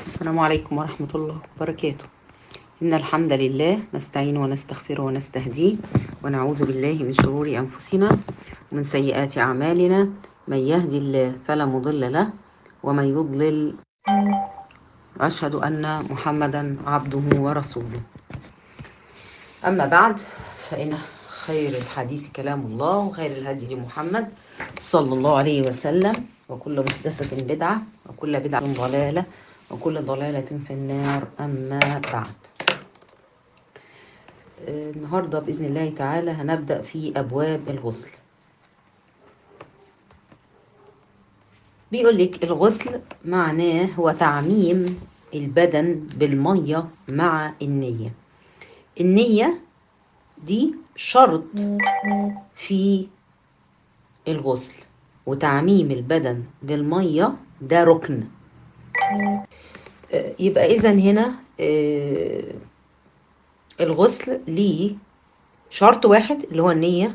السلام عليكم ورحمة الله وبركاته إن الحمد لله نستعين ونستغفره ونستهديه ونعوذ بالله من شرور أنفسنا ومن سيئات أعمالنا من يهدي الله فلا مضل له ومن يضلل أشهد أن محمدا عبده ورسوله أما بعد فإن خير الحديث كلام الله وخير الهدي محمد صلى الله عليه وسلم وكل محدثة بدعة وكل بدعة ضلالة وكل ضلالة في النار أما بعد النهاردة بإذن الله تعالى هنبدأ في أبواب الغسل بيقول لك الغسل معناه هو تعميم البدن بالمية مع النية النية دي شرط في الغسل وتعميم البدن بالمية ده ركن يبقى إذا هنا الغسل ليه شرط واحد اللي هو النية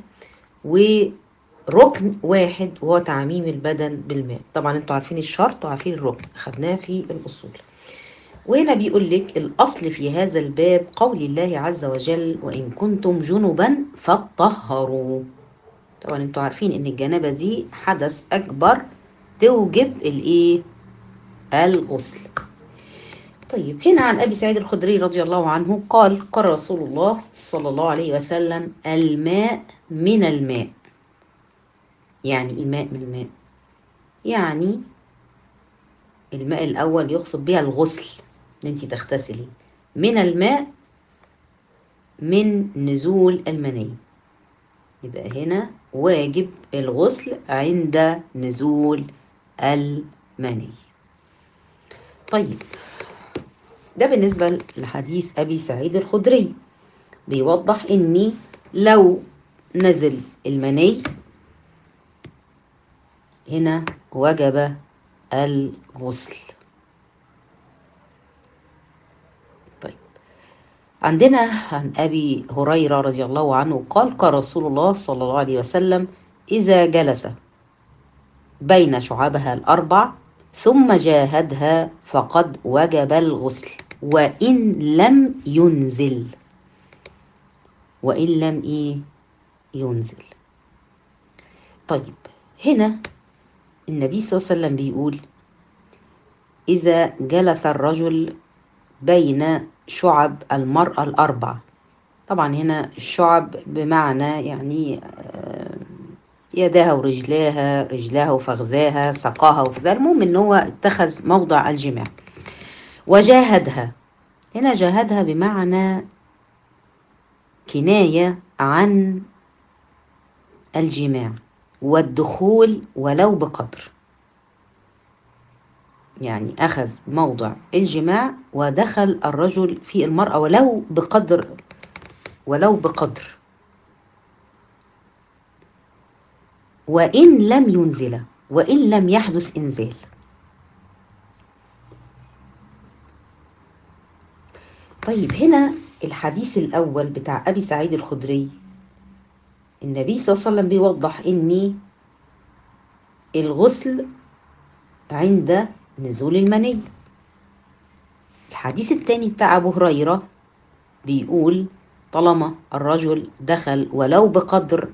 وركن واحد وهو تعميم البدن بالماء طبعا انتوا عارفين الشرط وعارفين الركن خدناه في الأصول وهنا بيقول لك الأصل في هذا الباب قول الله عز وجل وإن كنتم جنبا فطهروا طبعا انتوا عارفين ان الجنابة دي حدث أكبر توجب الايه الغسل طيب هنا عن أبي سعيد الخدري رضي الله عنه قال قال رسول الله صلى الله عليه وسلم الماء من الماء يعني الماء من الماء يعني الماء الأول يقصد بها الغسل ان انت تغتسلي من الماء من نزول المني يبقى هنا واجب الغسل عند نزول المني طيب ده بالنسبة لحديث أبي سعيد الخدري بيوضح إني لو نزل المني هنا وجب الغسل طيب عندنا عن أبي هريرة رضي الله عنه قال قال رسول الله صلى الله عليه وسلم إذا جلس بين شعابها الأربع ثم جاهدها فقد وجب الغسل وإن لم ينزل وإن لم إيه ينزل طيب هنا النبي صلى الله عليه وسلم بيقول إذا جلس الرجل بين شعب المرأة الأربع طبعا هنا الشعب بمعنى يعني يداها ورجلاها رجلاها وفخذاها ساقاها وفخذاها المهم ان هو اتخذ موضع الجماع وجاهدها هنا جاهدها بمعنى كناية عن الجماع والدخول ولو بقدر يعني أخذ موضع الجماع ودخل الرجل في المرأة ولو بقدر ولو بقدر وإن لم ينزل وإن لم يحدث إنزال طيب هنا الحديث الأول بتاع أبي سعيد الخدري النبي صلى الله عليه وسلم بيوضح إني الغسل عند نزول المني الحديث الثاني بتاع أبو هريرة بيقول طالما الرجل دخل ولو بقدر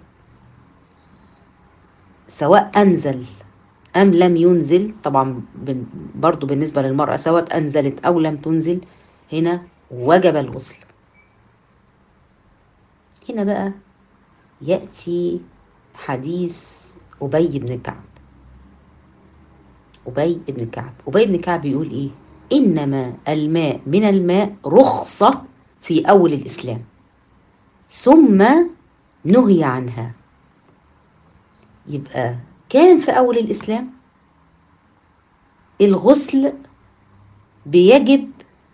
سواء أنزل أم لم ينزل طبعا برضو بالنسبة للمرأة سواء أنزلت أو لم تنزل هنا وجب الغسل هنا بقى يأتي حديث أبي بن كعب أبي بن كعب أبي بن كعب يقول إيه إنما الماء من الماء رخصة في أول الإسلام ثم نهي عنها يبقى كان في أول الإسلام الغسل بيجب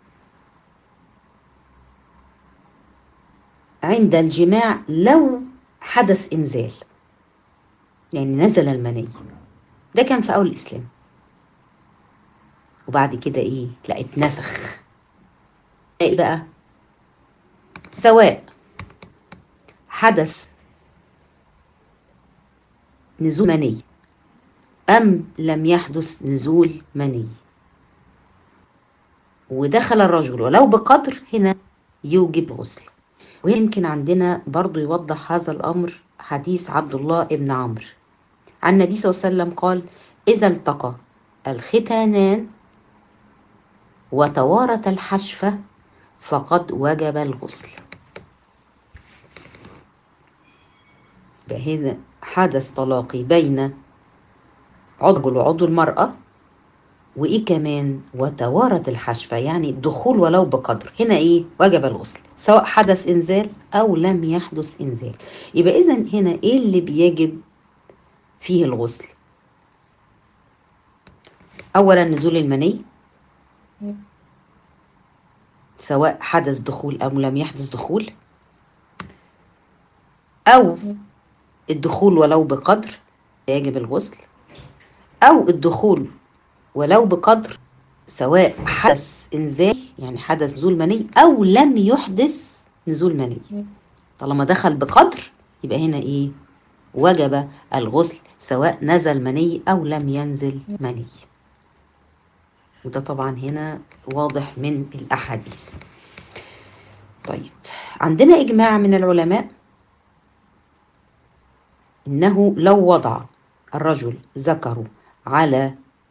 عند الجماع لو حدث إنزال يعني نزل المني ده كان في أول الإسلام وبعد كده إيه لا اتنسخ إيه بقى سواء حدث نزول مني أم لم يحدث نزول مني ودخل الرجل ولو بقدر هنا يوجب غسل ويمكن عندنا برضو يوضح هذا الأمر حديث عبد الله ابن عمرو عن النبي صلى الله عليه وسلم قال إذا التقى الختانان وتوارت الحشفة فقد وجب الغسل هنا حدث تلاقي بين عضو وعضو المرأة وإيه كمان وتوارت الحشفة يعني الدخول ولو بقدر هنا إيه وجب الغسل سواء حدث إنزال أو لم يحدث إنزال يبقى إذا هنا إيه اللي بيجب فيه الغسل أولا نزول المني سواء حدث دخول أو لم يحدث دخول أو الدخول ولو بقدر يجب الغسل أو الدخول ولو بقدر سواء حدث إنزال يعني حدث نزول مني أو لم يحدث نزول مني طالما دخل بقدر يبقى هنا إيه وجب الغسل سواء نزل مني أو لم ينزل مني وده طبعا هنا واضح من الأحاديث طيب عندنا إجماع من العلماء إنه لو وضع الرجل ذكره على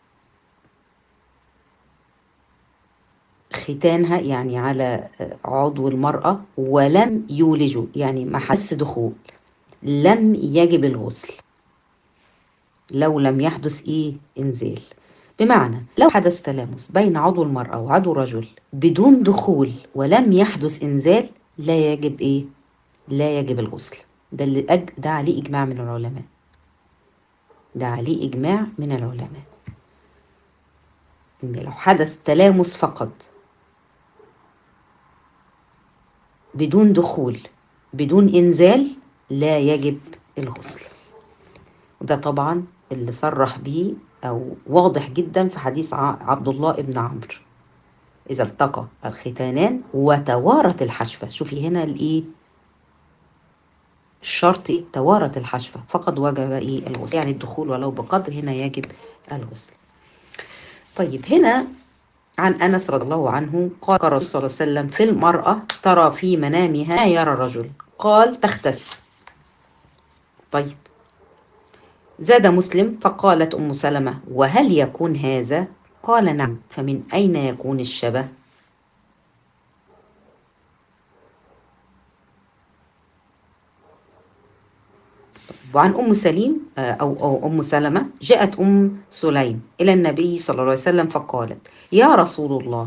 ختانها يعني على عضو المرأة ولم يولجه يعني ما حس دخول لم يجب الغسل لو لم يحدث ايه انزال بمعنى لو حدث تلامس بين عضو المرأة وعضو رجل بدون دخول ولم يحدث انزال لا يجب ايه لا يجب الغسل ده اللي أج... ده عليه اجماع من العلماء ده عليه اجماع من العلماء ان لو حدث تلامس فقط بدون دخول بدون انزال لا يجب الغسل وده طبعا اللي صرح به او واضح جدا في حديث عبد الله ابن عمرو اذا التقى الختانان وتوارت الحشفه شوفي هنا الايه الشرط إيه؟ توارت الحشفه فقد وجب ايه الغسل يعني الدخول ولو بقدر هنا يجب الغسل طيب هنا عن انس رضي الله عنه قال الرسول صلى الله عليه وسلم في المراه ترى في منامها ما يرى الرجل قال تختسف طيب زاد مسلم فقالت ام سلمه وهل يكون هذا قال نعم فمن اين يكون الشبه وعن ام سليم او او ام سلمه جاءت ام سليم الى النبي صلى الله عليه وسلم فقالت يا رسول الله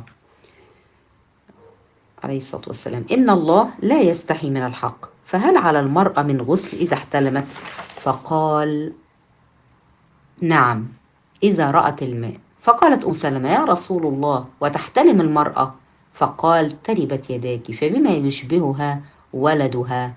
عليه الصلاه والسلام ان الله لا يستحي من الحق فهل على المراه من غسل اذا احتلمت فقال نعم اذا رات الماء فقالت ام سلمه يا رسول الله وتحتلم المراه فقال تربت يداك فبما يشبهها ولدها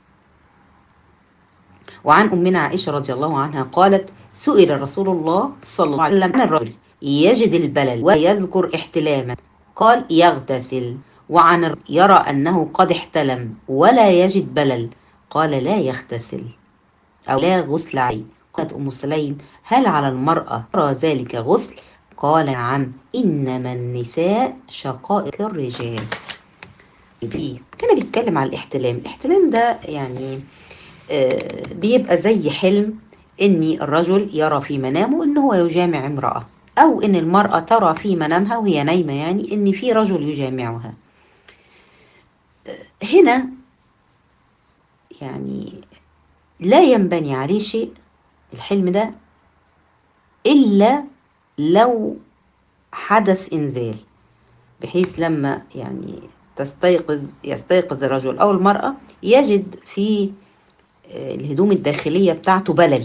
وعن أمنا عائشة رضي الله عنها قالت سئل رسول الله صلى الله عليه وسلم عن الرجل يجد البلل ويذكر احتلاما قال يغتسل وعن يرى أنه قد احتلم ولا يجد بلل قال لا يغتسل أو لا غسل عليه قالت أم سليم هل على المرأة ترى ذلك غسل قال نعم إنما النساء شقائق الرجال فيه كان بيتكلم على الاحتلام الاحتلام ده يعني بيبقى زي حلم ان الرجل يرى في منامه ان هو يجامع امرأة او ان المرأة ترى في منامها وهي نايمة يعني ان في رجل يجامعها هنا يعني لا ينبني عليه شيء الحلم ده الا لو حدث انزال بحيث لما يعني تستيقظ يستيقظ الرجل او المرأة يجد في الهدوم الداخلية بتاعته بلل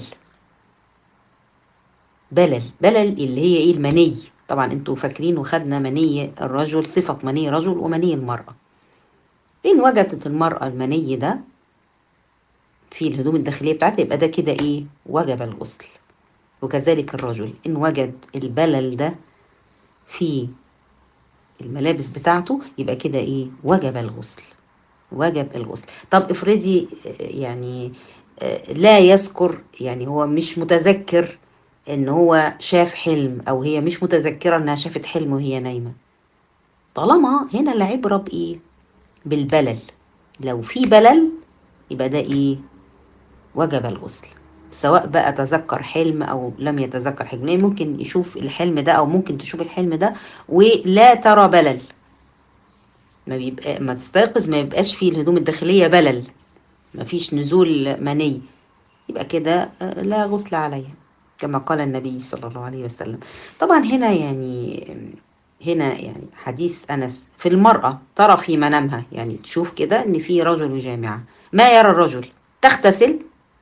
بلل بلل اللي هي ايه المني طبعا انتوا فاكرين وخدنا مني الرجل صفة مني رجل ومني المرأة إن وجدت المرأة المني ده في الهدوم الداخلية بتاعتها يبقى ده كده ايه وجب الغسل وكذلك الرجل إن وجد البلل ده في الملابس بتاعته يبقى كده ايه وجب الغسل وجب الغسل طب افرضي يعني لا يذكر يعني هو مش متذكر ان هو شاف حلم او هي مش متذكرة انها شافت حلم وهي نايمة طالما هنا العبرة بإيه بالبلل لو في بلل يبقى ده إيه وجب الغسل سواء بقى تذكر حلم او لم يتذكر حلم يعني ممكن يشوف الحلم ده او ممكن تشوف الحلم ده ولا ترى بلل ما بيبقى ما تستيقظ ما يبقاش فيه الهدوم الداخليه بلل ما فيش نزول مني يبقى كده لا غسل عليها كما قال النبي صلى الله عليه وسلم طبعا هنا يعني هنا يعني حديث انس في المراه ترى في منامها يعني تشوف كده ان في رجل يجامعها ما يرى الرجل تغتسل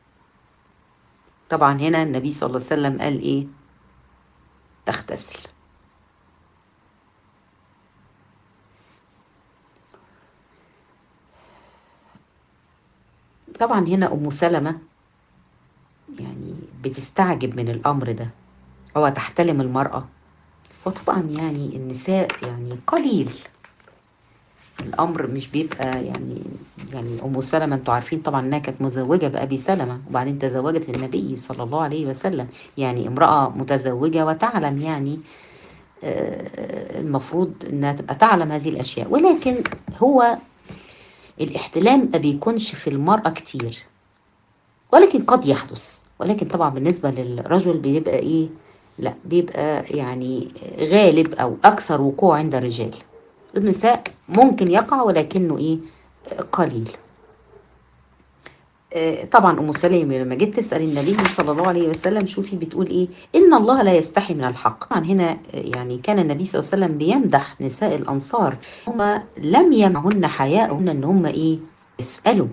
طبعا هنا النبي صلى الله عليه وسلم قال ايه تغتسل طبعا هنا ام سلمة يعني بتستعجب من الامر ده هو تحتلم المرأة وطبعا يعني النساء يعني قليل الامر مش بيبقى يعني يعني ام سلمة انتوا عارفين طبعا انها كانت مزوجه بابي سلمة وبعدين تزوجت النبي صلى الله عليه وسلم يعني امراه متزوجه وتعلم يعني المفروض انها تبقى تعلم هذه الاشياء ولكن هو الاحتلام ما بيكونش في المراه كتير ولكن قد يحدث ولكن طبعا بالنسبه للرجل بيبقى ايه لا بيبقى يعني غالب او اكثر وقوع عند الرجال النساء ممكن يقع ولكنه ايه قليل طبعا ام سلمة لما جيت تسال النبي صلى الله عليه وسلم شوفي بتقول ايه ان الله لا يستحي من الحق طبعا هنا يعني كان النبي صلى الله عليه وسلم بيمدح نساء الانصار هم لم يمعهن حياءهن ان هم ايه يسالوا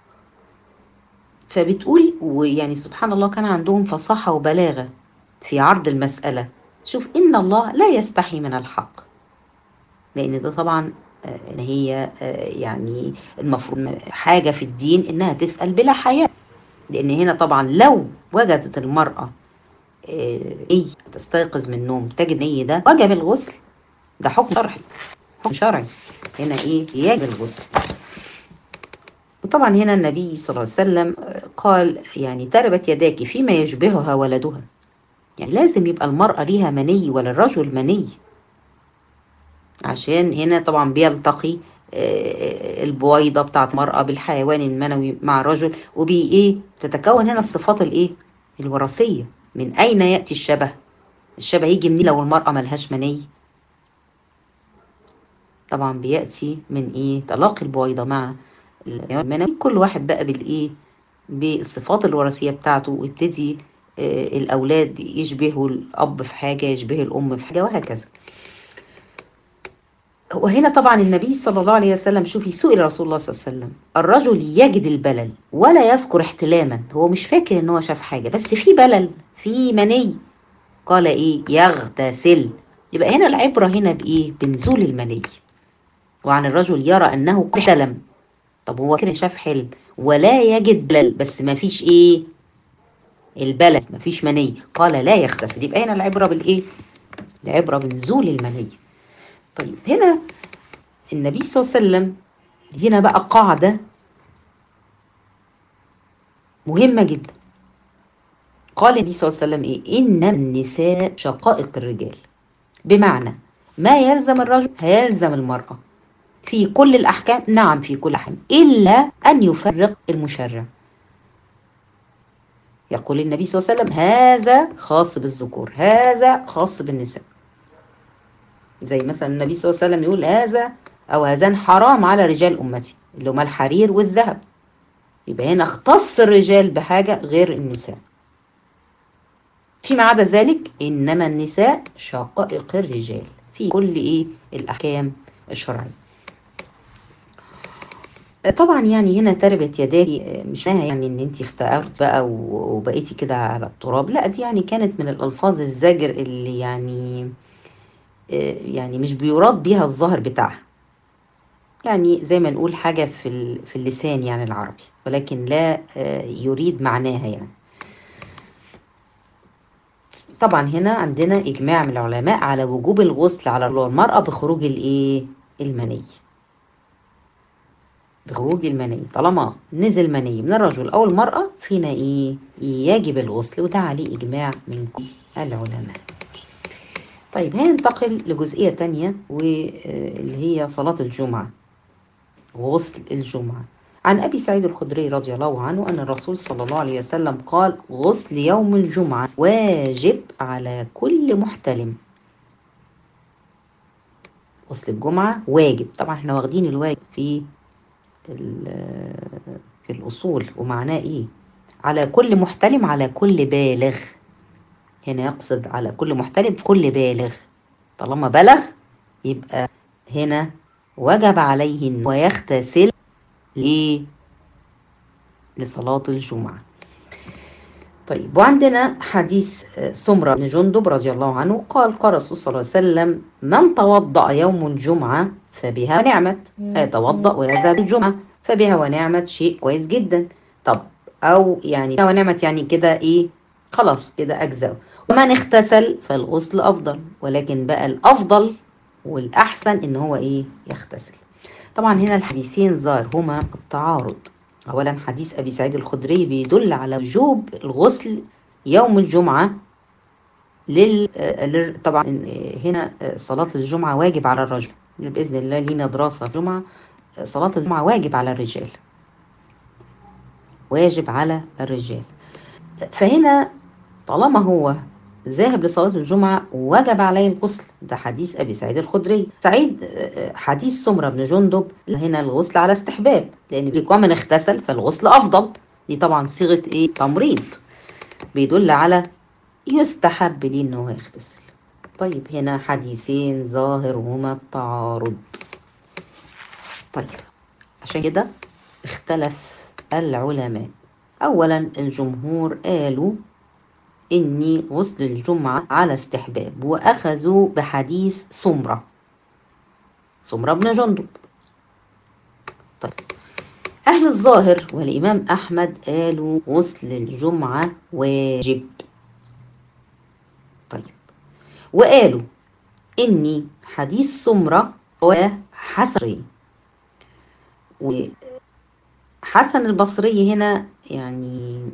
فبتقول ويعني سبحان الله كان عندهم فصاحه وبلاغه في عرض المساله شوف ان الله لا يستحي من الحق لان ده طبعا ان هي يعني المفروض حاجه في الدين انها تسال بلا حياء لان هنا طبعا لو وجدت المراه ايه تستيقظ من النوم تجد ايه ده وجب الغسل ده حكم شرعي حكم شرعي هنا ايه يجب الغسل وطبعا هنا النبي صلى الله عليه وسلم قال يعني تربت يداك فيما يشبهها ولدها يعني لازم يبقى المرأة ليها مني ولا الرجل مني عشان هنا طبعا بيلتقي البويضه بتاعت المراه بالحيوان المنوي مع الرجل وبي ايه تتكون هنا الصفات الايه الوراثيه من اين ياتي الشبه الشبه يجي منين لو المراه ملهاش مني طبعا بياتي من ايه تلاقي البويضه مع المنوي كل واحد بقى بالايه بالصفات الوراثيه بتاعته ويبتدي الاولاد يشبهوا الاب في حاجه يشبه الام في حاجه وهكذا وهنا طبعا النبي صلى الله عليه وسلم شوفي سئل رسول الله صلى الله عليه وسلم الرجل يجد البلل ولا يذكر احتلاما هو مش فاكر ان هو شاف حاجه بس في بلل في مني قال ايه يغتسل يبقى هنا العبره هنا بايه بنزول المني وعن الرجل يرى انه احتلم طب هو كده شاف حلم ولا يجد بلل بس ما فيش ايه البلل ما فيش مني قال لا يغتسل يبقى هنا العبره بالايه العبره بنزول المني طيب هنا النبي صلى الله عليه وسلم دينا بقى قاعدة مهمة جدا قال النبي صلى الله عليه وسلم ايه ان النساء شقائق الرجال بمعنى ما يلزم الرجل هيلزم المرأة في كل الأحكام نعم في كل الأحكام إلا أن يفرق المشرع يقول النبي صلى الله عليه وسلم هذا خاص بالذكور هذا خاص بالنساء زي مثلا النبي صلى الله عليه وسلم يقول هذا او هذان حرام على رجال امتي اللي هما الحرير والذهب يبقى هنا اختص الرجال بحاجه غير النساء فيما عدا ذلك انما النساء شقائق الرجال في كل ايه الاحكام الشرعيه طبعا يعني هنا تربت يداكي مش يعني ان انت افتقرت بقى وبقيتي كده على التراب لا دي يعني كانت من الالفاظ الزجر اللي يعني يعني مش بيراد بيها الظاهر بتاعها يعني زي ما نقول حاجة في في اللسان يعني العربي ولكن لا يريد معناها يعني طبعا هنا عندنا إجماع من العلماء على وجوب الغسل على المرأة بخروج الإيه المني بخروج المني طالما نزل مني من الرجل أو المرأة فينا إيه يجب الغسل وده عليه إجماع من كل العلماء طيب هننتقل لجزئية تانية واللي هي صلاة الجمعة غسل الجمعة عن أبي سعيد الخدري رضي الله عنه أن الرسول صلى الله عليه وسلم قال غسل يوم الجمعة واجب على كل محتلم غسل الجمعة واجب طبعا احنا واخدين الواجب في في الأصول ومعناه إيه على كل محتلم على كل بالغ هنا يقصد على كل محتلم كل بالغ طالما بلغ يبقى هنا وجب عليه أن ويغتسل ليه لصلاة الجمعة طيب وعندنا حديث سمرة بن جندب رضي الله عنه قال قال الرسول صلى الله عليه وسلم من توضأ يوم الجمعة فبها ونعمت يتوضأ ويذهب الجمعة فبها ونعمت شيء كويس جدا طب أو يعني ونعمت يعني كده إيه خلاص كده أجزاء ومن اغتسل فالغسل أفضل ولكن بقى الأفضل والأحسن إن هو إيه يغتسل طبعا هنا الحديثين ظاهر هما التعارض أولا حديث أبي سعيد الخدري بيدل على وجوب الغسل يوم الجمعة لل طبعا هنا صلاة الجمعة واجب على الرجل بإذن الله لينا دراسة الجمعة صلاة الجمعة واجب على الرجال واجب على الرجال فهنا طالما هو ذاهب لصلاة الجمعة وجب عليه الغسل ده حديث أبي سعيد الخدري سعيد حديث سمرة بن جندب هنا الغسل على استحباب لأن بيكون من اغتسل فالغسل أفضل دي طبعا صيغة إيه تمريض بيدل على يستحب ليه إن هو يغتسل طيب هنا حديثين ظاهر هما التعارض طيب عشان كده اختلف العلماء أولا الجمهور قالوا إني غسل الجمعة على استحباب وأخذوا بحديث سمرة سمرة بن جندب طيب أهل الظاهر والإمام أحمد قالوا غسل الجمعة واجب طيب وقالوا إني حديث سمرة هو حسري وحسن البصري هنا يعني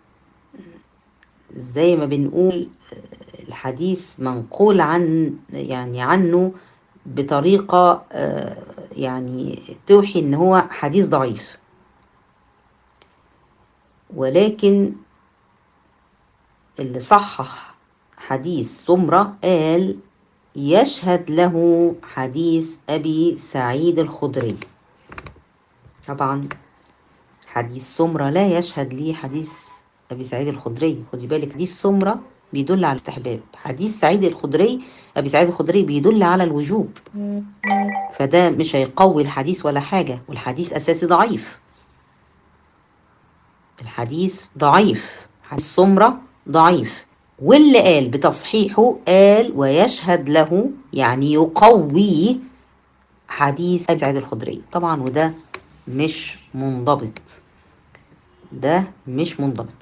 زي ما بنقول الحديث منقول عن يعني عنه بطريقة يعني توحي ان هو حديث ضعيف ولكن اللي صحح حديث سمرة قال يشهد له حديث أبي سعيد الخدري طبعا حديث سمرة لا يشهد لي حديث أبي سعيد الخدري خدي بالك حديث سمرة بيدل على الاستحباب حديث سعيد الخدري أبي سعيد الخدري بيدل على الوجوب فده مش هيقوي الحديث ولا حاجة والحديث أساسي ضعيف الحديث ضعيف حديث سمرة ضعيف واللي قال بتصحيحه قال ويشهد له يعني يقوي حديث أبي سعيد الخدري طبعا وده مش منضبط ده مش منضبط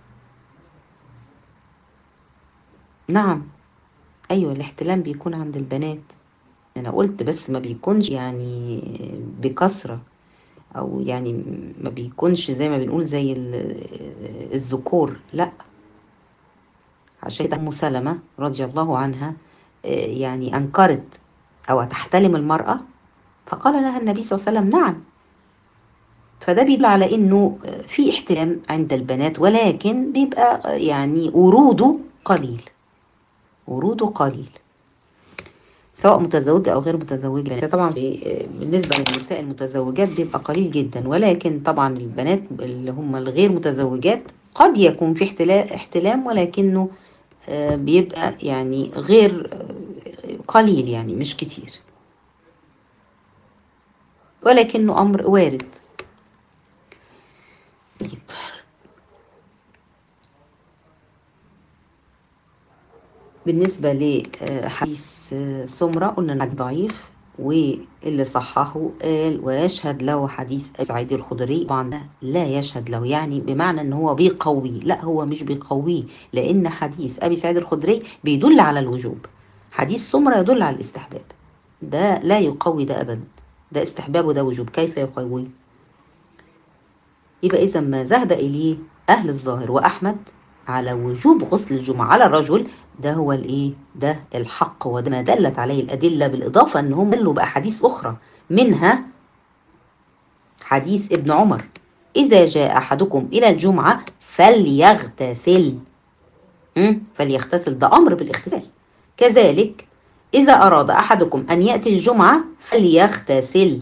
نعم ايوه الاحتلام بيكون عند البنات انا قلت بس ما بيكونش يعني بكثره او يعني ما بيكونش زي ما بنقول زي الذكور لا عشان كده ام سلمة رضي الله عنها يعني انكرت او تحتلم المرأة فقال لها النبي صلى الله عليه وسلم نعم فده بيدل على انه في احتلام عند البنات ولكن بيبقى يعني وروده قليل وروده قليل سواء متزوجة أو غير متزوجة يعني طبعا بالنسبة للنساء المتزوجات بيبقى قليل جدا ولكن طبعا البنات اللي هم الغير متزوجات قد يكون في احتلام ولكنه بيبقى يعني غير قليل يعني مش كتير ولكنه أمر وارد طيب بالنسبة لحديث سمرة قلنا انه ضعيف واللي صححه قال ويشهد له حديث سعيد الخدري طبعا ده لا يشهد له يعني بمعنى ان هو بيقوي لا هو مش بيقويه لان حديث ابي سعيد الخدري بيدل على الوجوب حديث سمرة يدل على الاستحباب ده لا يقوي ده ابدا ده استحباب وده وجوب كيف يقويه يبقى اذا ما ذهب اليه اهل الظاهر واحمد على وجوب غسل الجمعة على الرجل ده هو الايه ده الحق وده ما دلت عليه الأدلة بالإضافة ان هم دلوا بأحاديث أخرى منها حديث ابن عمر إذا جاء أحدكم إلى الجمعة فليغتسل فليغتسل ده أمر بالاغتسال كذلك إذا أراد أحدكم أن يأتي الجمعة فليغتسل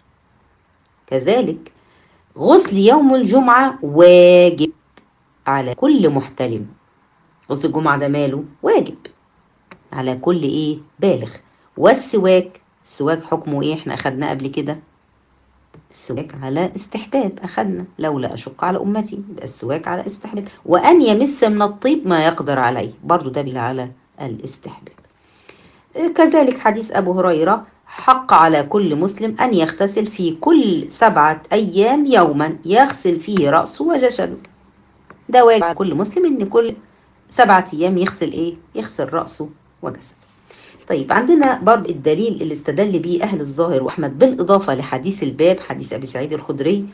كذلك غسل يوم الجمعة واجب على كل محتلم غسل الجمعة ده ماله واجب على كل ايه بالغ والسواك السواك حكمه ايه احنا اخدناه قبل كده السواك على استحباب اخدنا لولا اشق على امتي يبقى السواك على استحباب وان يمس من الطيب ما يقدر عليه برضو ده على الاستحباب كذلك حديث ابو هريره حق على كل مسلم أن يغتسل في كل سبعة أيام يوما يغسل فيه رأسه وجسده ده واجب على كل مسلم إن كل سبعة أيام يغسل إيه؟ يغسل رأسه وجسده طيب عندنا برضه الدليل اللي استدل به أهل الظاهر وأحمد بالإضافة لحديث الباب حديث أبي سعيد الخدري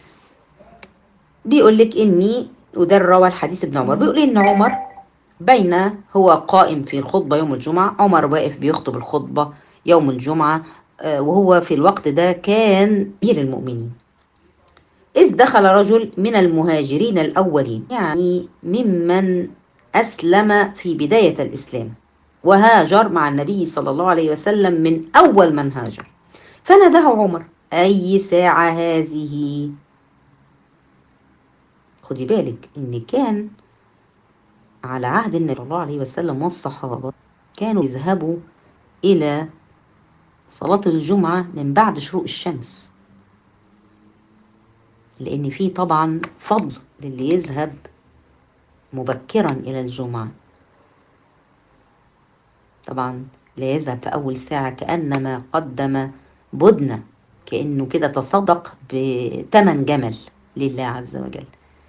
بيقول لك إني وده روى الحديث ابن عمر بيقول إن عمر بين هو قائم في الخطبة يوم الجمعة عمر واقف بيخطب الخطبة يوم الجمعة وهو في الوقت ده كان أمير المؤمنين إذ دخل رجل من المهاجرين الأولين يعني ممن أسلم في بداية الإسلام وهاجر مع النبي صلى الله عليه وسلم من أول من هاجر فناداه عمر أي ساعة هذه خدي بالك إن كان على عهد النبي صلى الله عليه وسلم والصحابة كانوا يذهبوا إلى صلاة الجمعة من بعد شروق الشمس لأن في طبعا فضل للي يذهب مبكرا إلى الجمعة طبعا لا يذهب في أول ساعة كأنما قدم بدنة كأنه كده تصدق بثمن جمل لله عز وجل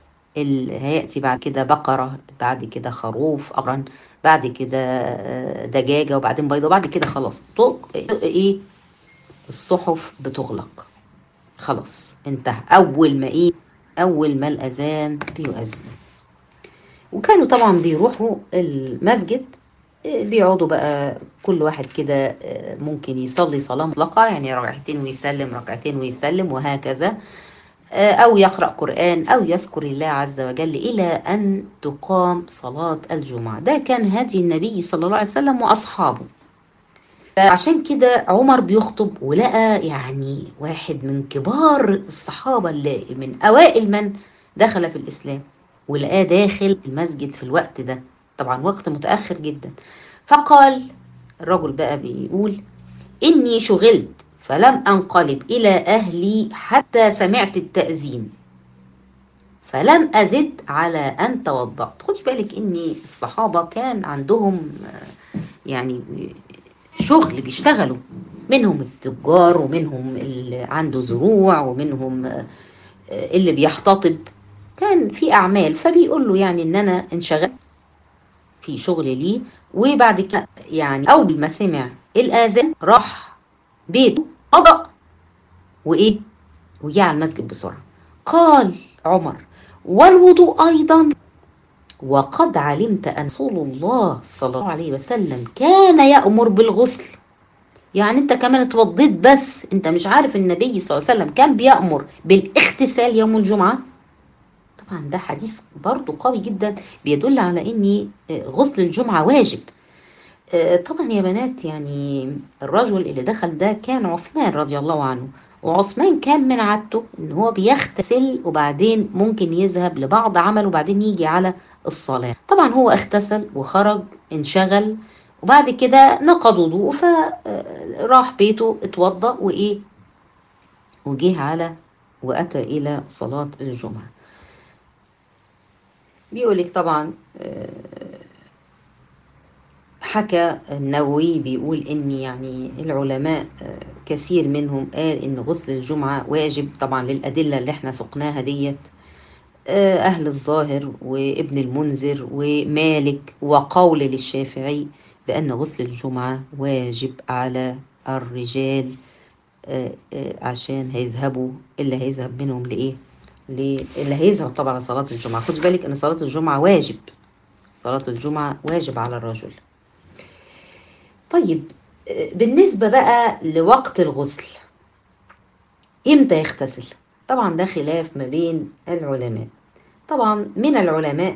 هيأتي بعد كده بقرة بعد كده خروف أقرن بعد كده دجاجة وبعدين بيضة وبعد كده خلاص طق ايه الصحف بتغلق خلاص انتهى أول ما ايه أول ما الأذان بيؤذن وكانوا طبعا بيروحوا المسجد بيقعدوا بقى كل واحد كده ممكن يصلي صلاة مطلقة يعني ركعتين ويسلم ركعتين ويسلم وهكذا أو يقرأ قرآن أو يذكر الله عز وجل إلى أن تقام صلاة الجمعة ده كان هدي النبي صلى الله عليه وسلم وأصحابه عشان كده عمر بيخطب ولقى يعني واحد من كبار الصحابة اللي من أوائل من دخل في الإسلام ولقاه داخل المسجد في الوقت ده طبعا وقت متأخر جدا فقال الرجل بقى بيقول إني شغلت فلم أنقلب إلى أهلي حتى سمعت التأذين فلم أزد على أن توضأت خدش بالك إن الصحابة كان عندهم يعني شغل بيشتغلوا منهم التجار ومنهم اللي عنده زروع ومنهم اللي بيحتطب كان في أعمال فبيقول له يعني إن أنا انشغلت في شغل ليه وبعد كده يعني أول ما سمع الآذان راح بيته قضى وإيه وجاء على المسجد بسرعة قال عمر والوضوء أيضا وقد علمت أن رسول الله صلى الله عليه وسلم كان يأمر بالغسل يعني انت كمان اتوضيت بس انت مش عارف النبي صلى الله عليه وسلم كان بيأمر بالاغتسال يوم الجمعة طبعا ده حديث برضو قوي جدا بيدل على ان غسل الجمعة واجب طبعا يا بنات يعني الرجل اللي دخل ده كان عثمان رضي الله عنه وعثمان كان من عادته ان هو بيغتسل وبعدين ممكن يذهب لبعض عمل وبعدين يجي على الصلاة طبعا هو اغتسل وخرج انشغل وبعد كده نقض وضوءه فراح بيته اتوضى وايه وجه على واتى الى صلاة الجمعة بيقولك طبعا حكى النووي بيقول ان يعني العلماء كثير منهم قال ان غسل الجمعة واجب طبعا للأدلة اللي احنا سقناها ديت أهل الظاهر وابن المنذر ومالك وقول للشافعي بأن غسل الجمعة واجب على الرجال عشان هيذهبوا اللي هيذهب منهم لإيه اللي هيذهب طبعا لصلاة الجمعة خد بالك ان صلاة الجمعة واجب صلاة الجمعة واجب على الرجل طيب بالنسبة بقى لوقت الغسل امتى يغتسل طبعا ده خلاف ما بين العلماء طبعا من العلماء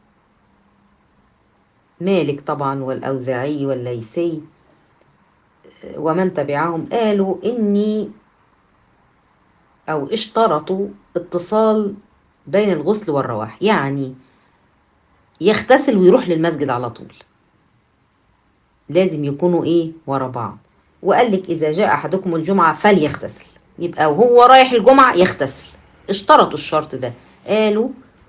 مالك طبعا والأوزاعي والليثي ومن تبعهم قالوا إني أو اشترطوا اتصال بين الغسل والرواح يعني يغتسل ويروح للمسجد على طول لازم يكونوا ايه ورا بعض وقال لك اذا جاء احدكم الجمعه فليغتسل يبقى وهو رايح الجمعه يغتسل اشترطوا الشرط ده قالوا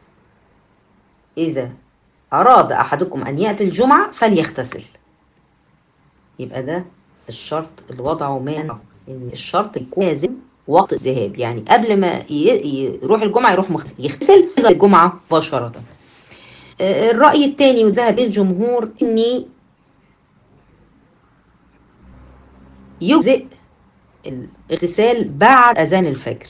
اذا اراد احدكم ان ياتي الجمعه فليغتسل يبقى ده الشرط اللي وضعه ما ان الشرط يكون لازم وقت الذهاب يعني قبل ما يروح الجمعه يروح يغتسل الجمعه مباشره الراي الثاني وذهب الجمهور اني يجزئ الاغتسال بعد أذان الفجر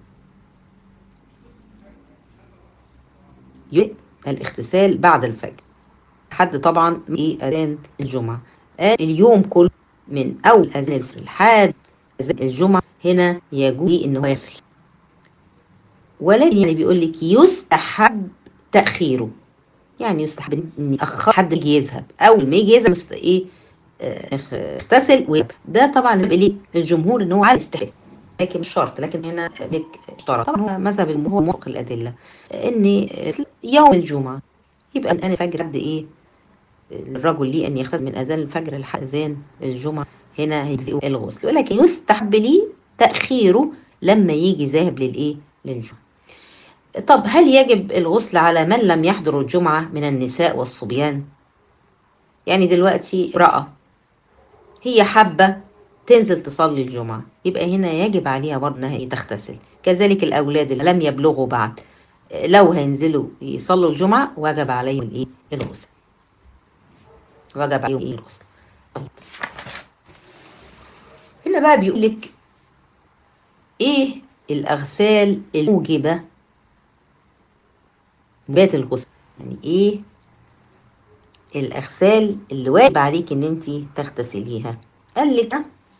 يجزئ الاغتسال بعد الفجر حد طبعا ايه أذان الجمعة قال اليوم كله من أول أذان الفجر لحد أذان الجمعة هنا يجوز إن هو يغسل ولكن يعني بيقول لك يستحب تأخيره يعني يستحب إن أخر حد يجي يذهب أول ما يجي يذهب إيه اغتسل ويب ده طبعا ليه الجمهور ان هو على الاستحباب لكن مش شرط لكن هنا لك اشترط طبعا هو مذهب الجمهور موافق الادله ان يوم الجمعه يبقى الان الفجر قد ايه الرجل ليه ان يغتسل من اذان الفجر لحد اذان الجمعه هنا هيجزئه الغسل ولكن يستحب ليه تاخيره لما يجي ذاهب للايه للجمعه طب هل يجب الغسل على من لم يحضر الجمعه من النساء والصبيان يعني دلوقتي امراه هي حابة تنزل تصلي الجمعة يبقى هنا يجب عليها برضه انها تغتسل كذلك الأولاد اللي لم يبلغوا بعد لو هينزلوا يصلوا الجمعة وجب عليهم الايه الغسل وجب عليهم ايه الغسل هنا بقى بيقول لك ايه الأغسال الموجبة بات الغسل يعني ايه الاغسال اللي واجب عليك ان انت تغتسليها قال لك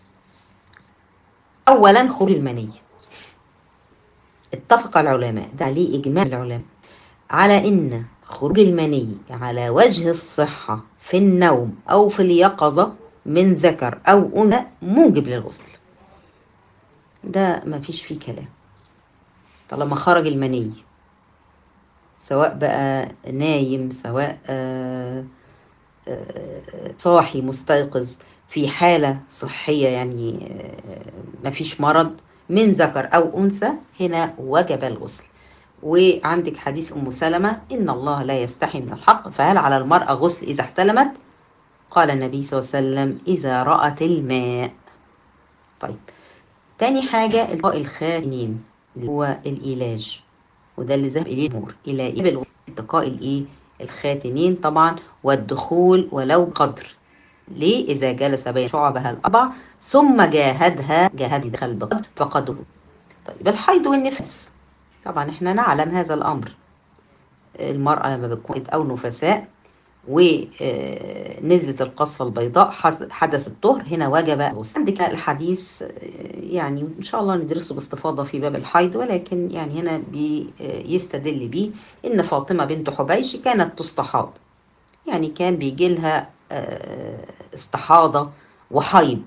اولا خروج المني اتفق العلماء ده عليه اجماع العلماء على ان خروج المني على وجه الصحة في النوم او في اليقظة من ذكر او انثى موجب للغسل ده ما فيش فيه كلام طالما خرج المني سواء بقى نايم سواء آآ آآ صاحي مستيقظ في حالة صحية يعني ما فيش مرض من ذكر أو أنثى هنا وجب الغسل وعندك حديث أم سلمة إن الله لا يستحي من الحق فهل على المرأة غسل إذا احتلمت قال النبي صلى الله عليه وسلم إذا رأت الماء طيب تاني حاجة التقاء الخاتنين اللي هو الإيلاج وده اللي ذهب إليه الجمهور إلى إيه التقاء الإيه الخاتنين طبعا والدخول ولو قدر ليه إذا جلس بين شعبها الأربع ثم جاهدها جاهد دخل بقدر فقدره طيب الحيض والنفاس طبعا احنا نعلم هذا الأمر المرأة لما بتكون أو نفساء ونزلت القصة البيضاء حدث الطهر هنا وجب الغسل عندك الحديث يعني إن شاء الله ندرسه باستفاضة في باب الحيض ولكن يعني هنا بيستدل بيه إن فاطمة بنت حبيش كانت تستحاض يعني كان بيجي لها استحاضة وحيض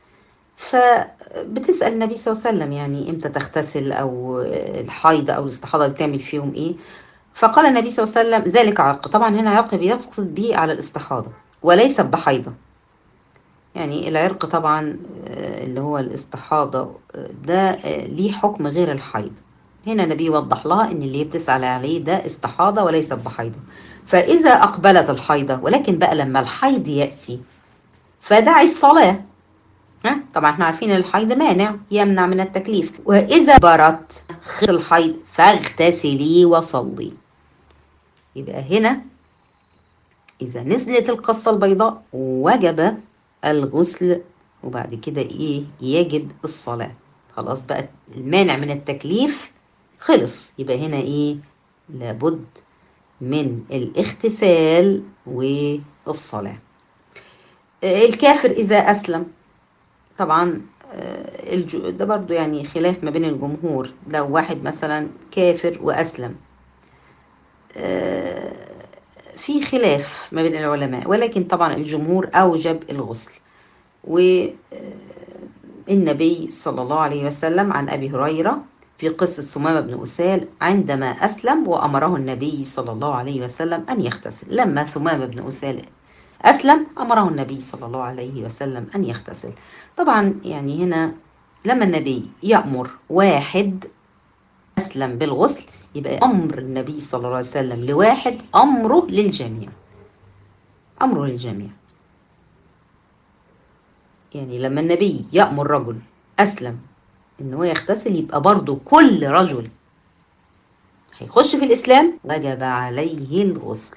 فبتسأل النبي صلى الله عليه وسلم يعني امتى تغتسل او الحيض او الاستحاضة تعمل فيهم ايه فقال النبي صلى الله عليه وسلم ذلك عرق طبعا هنا عرق بيقصد به على الاستحاضة وليس بحيضة يعني العرق طبعا اللي هو الاستحاضة ده ليه حكم غير الحيض هنا النبي وضح لها ان اللي بتسأل عليه ده استحاضة وليس بحيضة فإذا أقبلت الحيضة ولكن بقى لما الحيض يأتي فدعي الصلاة ها طبعا احنا عارفين الحيض مانع يمنع من التكليف وإذا برت خلص الحيض فاغتسلي وصلي يبقى هنا إذا نزلت القصة البيضاء وجب الغسل وبعد كده إيه يجب الصلاة خلاص بقى المانع من التكليف خلص يبقى هنا ايه لابد من الاغتسال والصلاة الكافر إذا أسلم طبعا ده برضو يعني خلاف ما بين الجمهور لو واحد مثلا كافر وأسلم في خلاف ما بين العلماء ولكن طبعا الجمهور أوجب الغسل والنبي صلى الله عليه وسلم عن أبي هريرة في قصة سمامة بن أسال عندما أسلم وأمره النبي صلى الله عليه وسلم أن يغتسل لما ثمامة بن أسال أسلم أمره النبي صلى الله عليه وسلم أن يغتسل طبعا يعني هنا لما النبي يأمر واحد أسلم بالغسل يبقى أمر النبي صلى الله عليه وسلم لواحد أمره للجميع أمره للجميع يعني لما النبي يأمر رجل أسلم إن هو يغتسل يبقى برضه كل رجل هيخش في الإسلام وجب عليه الغسل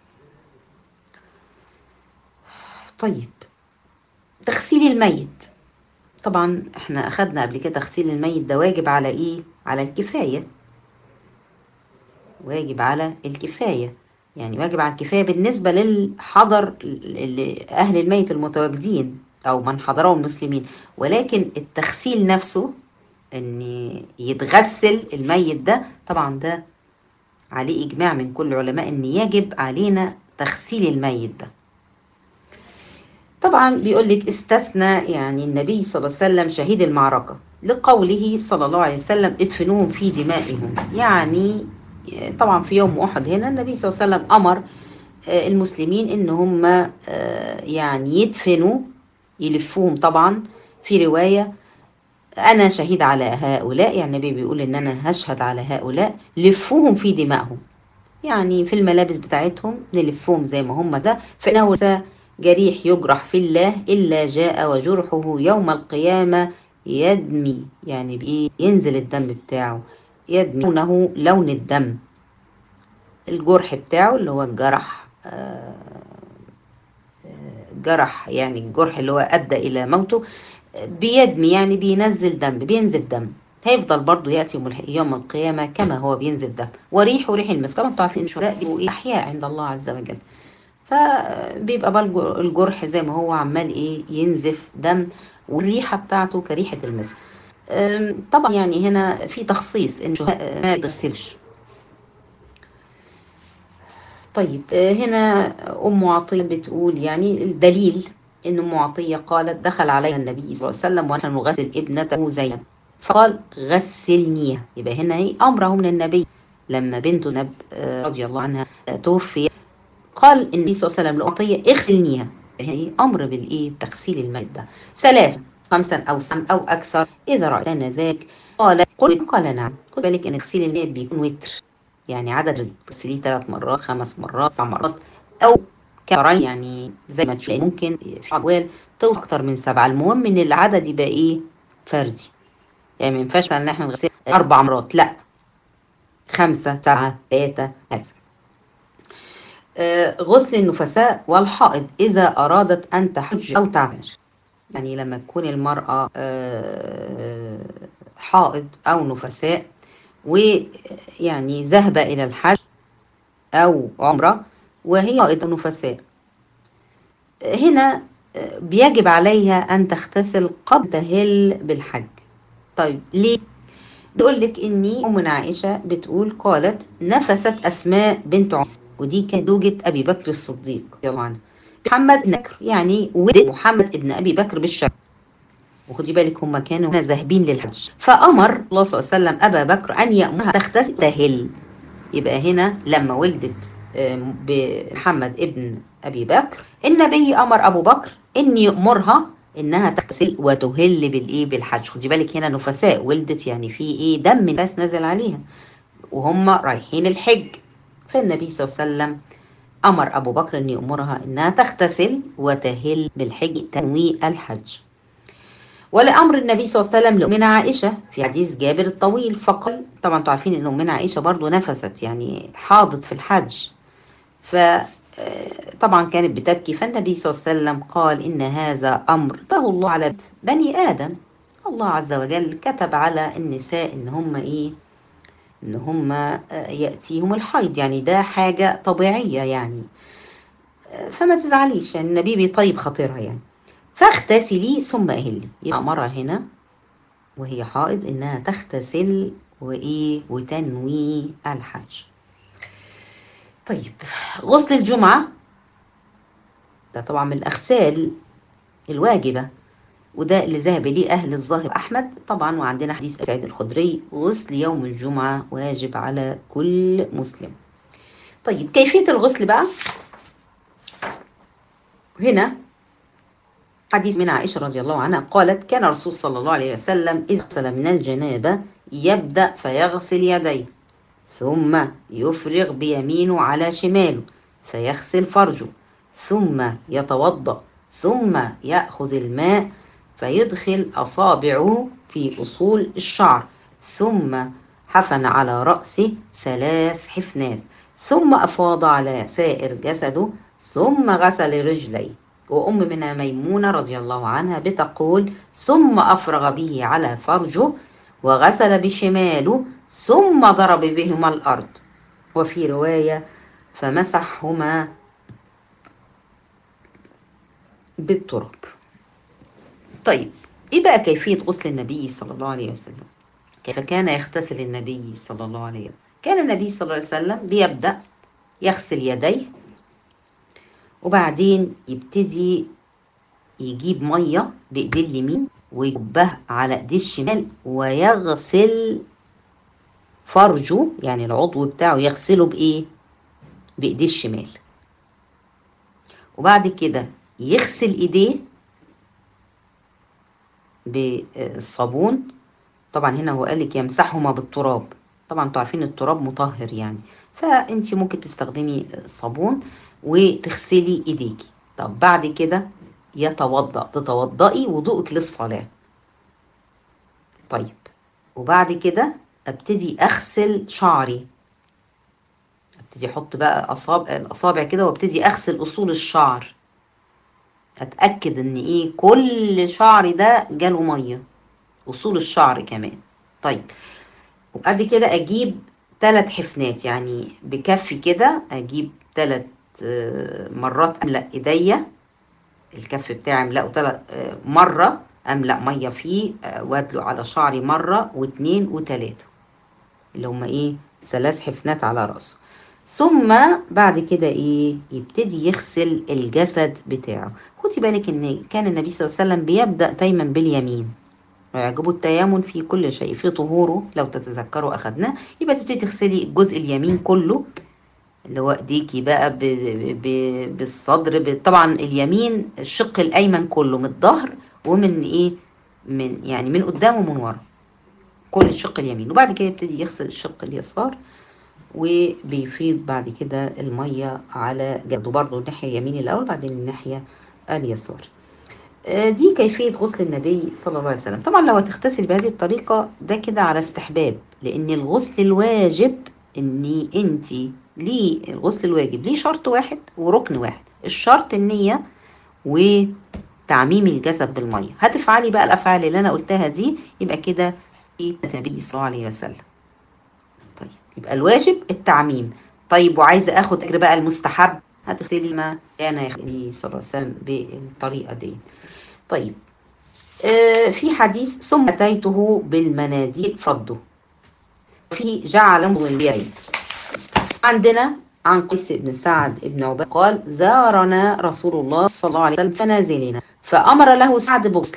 طيب تغسيل الميت طبعا احنا اخدنا قبل كده تغسيل الميت ده واجب على ايه على الكفايه واجب على الكفايه يعني واجب على الكفايه بالنسبه للحضر اهل الميت المتواجدين او من حضره المسلمين ولكن التغسيل نفسه ان يتغسل الميت ده طبعا ده عليه اجماع من كل العلماء ان يجب علينا تغسيل الميت ده طبعا بيقول لك استثنى يعني النبي صلى الله عليه وسلم شهيد المعركة لقوله صلى الله عليه وسلم ادفنوهم في دمائهم يعني طبعا في يوم أحد هنا النبي صلى الله عليه وسلم أمر المسلمين إن هم يعني يدفنوا يلفوهم طبعا في رواية أنا شهيد على هؤلاء يعني النبي بيقول إن أنا هشهد على هؤلاء لفوهم في دمائهم يعني في الملابس بتاعتهم نلفهم زي ما هم ده فإنه جريح يجرح في الله إلا جاء وجرحه يوم القيامة يدمي يعني بإيه ينزل الدم بتاعه يدمي لونه لون الدم الجرح بتاعه اللي هو الجرح جرح يعني الجرح اللي هو أدى إلى موته بيدمي يعني بينزل دم بينزل دم هيفضل برضه يأتي يوم القيامة كما هو بينزل دم وريحه ريح المسك طبعا انتوا عارفين الشهداء بيبقوا أحياء عند الله عز وجل فبيبقى بقى الجرح زي ما هو عمال ايه ينزف دم والريحه بتاعته كريحه المسك طبعا يعني هنا في تخصيص ان ما يغسلش طيب هنا ام عطيه بتقول يعني الدليل ان ام عطيه قالت دخل عليها النبي صلى الله عليه وسلم ونحن نغسل ابنته زينب فقال غسلنيها يبقى هنا ايه امره من النبي لما بنته نب رضي الله عنها توفيت قال النبي صلى الله عليه وسلم لأعطية اغسلنيها هي أمر بالإيه بتغسيل الميت ده ثلاثة خمسا أو سبعا أو أكثر إذا رأينا ذلك قال قل قال نعم خد بالك إن تغسيل الميت بيكون وتر يعني عدد تغسليه ثلاث مرات خمس مرات سبع مرات أو كرين يعني زي ما تشوف ممكن في أقوال توصل أكتر من سبعة المهم إن العدد يبقى إيه فردي يعني ما ينفعش إن إحنا نغسل أربع مرات لا خمسة سبعة ثلاثة هكذا غسل النفساء والحائض إذا أرادت أن تحج أو تعتمر يعني لما تكون المرأة حائض أو نفساء ويعني ذهب إلى الحج أو عمرة وهي حائض أو نفساء هنا بيجب عليها أن تغتسل قبل تهل بالحج طيب ليه؟ بيقول لك إني أمنا عائشة بتقول قالت نفست أسماء بنت عمر ودي كانت زوجة أبي بكر الصديق رضي الله عنه محمد بن بكر يعني ولد محمد ابن أبي بكر بالشر وخدي بالك هم كانوا ذاهبين للحج فأمر الله صلى الله عليه وسلم أبا بكر أن يأمرها تغتسل تهل يبقى هنا لما ولدت بمحمد ابن أبي بكر النبي أمر أبو بكر أن يأمرها انها تغتسل وتهل بالايه بالحج خدي بالك هنا نفساء ولدت يعني في ايه دم نفاس نزل عليها وهم رايحين الحج فالنبي صلى الله عليه وسلم امر ابو بكر ان يامرها انها تغتسل وتهل بالحج تنوي الحج ولامر النبي صلى الله عليه وسلم لامنا عائشه في حديث جابر الطويل فقال طبعا انتوا عارفين ان امنا عائشه برضو نفست يعني حاضت في الحج ف طبعا كانت بتبكي فالنبي صلى الله عليه وسلم قال إن هذا أمر به الله على بني آدم الله عز وجل كتب على النساء إن هم إيه ان هم يأتيهم الحيض يعني ده حاجة طبيعية يعني فما تزعليش يعني النبي بيطيب خاطرها يعني فاغتسلي ثم اهلي يبقى أمرها هنا وهي حائض انها تغتسل وايه وتنوي الحج طيب غسل الجمعة ده طبعا من الأغسال الواجبة وده اللي ذهب ليه أهل الظاهر أحمد طبعا وعندنا حديث سعيد الخدري غسل يوم الجمعة واجب على كل مسلم طيب كيفية الغسل بقى هنا حديث من عائشة رضي الله عنها قالت كان الرسول صلى الله عليه وسلم إذا غسل من الجنابة يبدأ فيغسل يديه ثم يفرغ بيمينه على شماله فيغسل فرجه ثم يتوضأ ثم يأخذ الماء فيدخل أصابعه في أصول الشعر ثم حفن على رأسه ثلاث حفنات ثم أفاض على سائر جسده ثم غسل رجليه وأم منها ميمونة رضي الله عنها بتقول ثم أفرغ به على فرجه وغسل بشماله ثم ضرب بهما الأرض وفي رواية فمسحهما بالتراب طيب ايه بقى كيفية غسل النبي صلى الله عليه وسلم كيف كان يغتسل النبي صلى الله عليه وسلم كان النبي صلى الله عليه وسلم بيبدأ يغسل يديه وبعدين يبتدي يجيب مية بإيديه اليمين ويكبها على إيديه الشمال ويغسل فرجه يعني العضو بتاعه يغسله بإيه؟ بإيديه الشمال وبعد كده يغسل إيديه بالصابون طبعا هنا هو قالك يمسحهما بالتراب طبعا انتوا عارفين التراب مطهر يعني فانت ممكن تستخدمي صابون وتغسلي ايديكي طب بعد كده يتوضأ تتوضئي وضوءك للصلاة طيب وبعد كده ابتدي اغسل شعري ابتدي احط بقى اصابع الاصابع كده وابتدي اغسل اصول الشعر اتاكد ان ايه كل شعري ده جاله ميه اصول الشعر كمان طيب وبعد كده اجيب ثلاث حفنات يعني بكفي كده اجيب ثلاث مرات املا ايديا الكف بتاعي املاه ثلاث مره املا ميه فيه وادلق على شعري مره واثنين وثلاثه اللي هما ايه ثلاث حفنات على راسه ثم بعد كده ايه يبتدي يغسل الجسد بتاعه خدي بالك ان كان النبي صلى الله عليه وسلم بيبدا دايما باليمين ويعجبه التيامن في كل شيء في طهوره لو تتذكروا اخدناه يبقى تبتدي تغسلي الجزء اليمين كله اللي هو ايديكي بقى ب ب بالصدر ب طبعا اليمين الشق الايمن كله من الظهر ومن ايه من يعني من قدام ومن ورا كل الشق اليمين وبعد كده يبتدي يغسل الشق اليسار وبيفيض بعد كده المية على جسده برضه الناحية اليمين الأول بعدين الناحية اليسار دي كيفية غسل النبي صلى الله عليه وسلم طبعا لو هتغتسل بهذه الطريقة ده كده على استحباب لأن الغسل الواجب إن أنت ليه الغسل الواجب ليه شرط واحد وركن واحد الشرط النية وتعميم الجسد بالمية هتفعلي بقى الأفعال اللي أنا قلتها دي يبقى كده النبي صلى الله عليه وسلم طيب يبقى الواجب التعميم طيب وعايزة أخد أجر بقى المستحب هتغسلي ما كان النبي صلى الله عليه وسلم بالطريقة دي طيب آه في حديث ثم أتيته بالمناديل فرده في جعل البيعين عندنا عن قيس بن سعد بن عباد قال زارنا رسول الله صلى الله عليه وسلم فنازلنا فأمر له سعد بغسل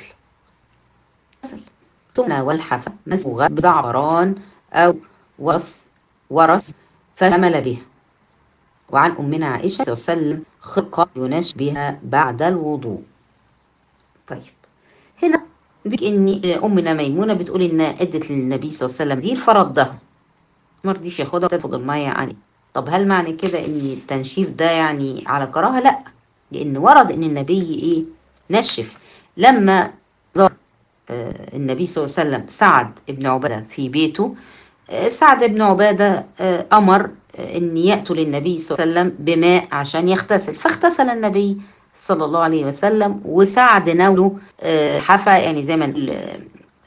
ثم والحفا مسوغة بزعفران أو ورث ورث فحمل بها وعن أمنا عائشة صلى الله عليه وسلم خرقة يناش بها بعد الوضوء طيب هنا بك ان امنا ميمونه بتقول انها ادت للنبي صلى الله عليه وسلم دي فردها ما رضيش ياخدها وتفض الميه عليه طب هل معنى كده ان التنشيف ده يعني على كراهه لا لان ورد ان النبي ايه نشف لما زار النبي صلى الله عليه وسلم سعد بن عباده في بيته سعد بن عباده امر ان ياتوا للنبي صلى الله عليه وسلم بماء عشان يغتسل فاغتسل النبي صلى الله عليه وسلم وسعد نوله حفا يعني زي ما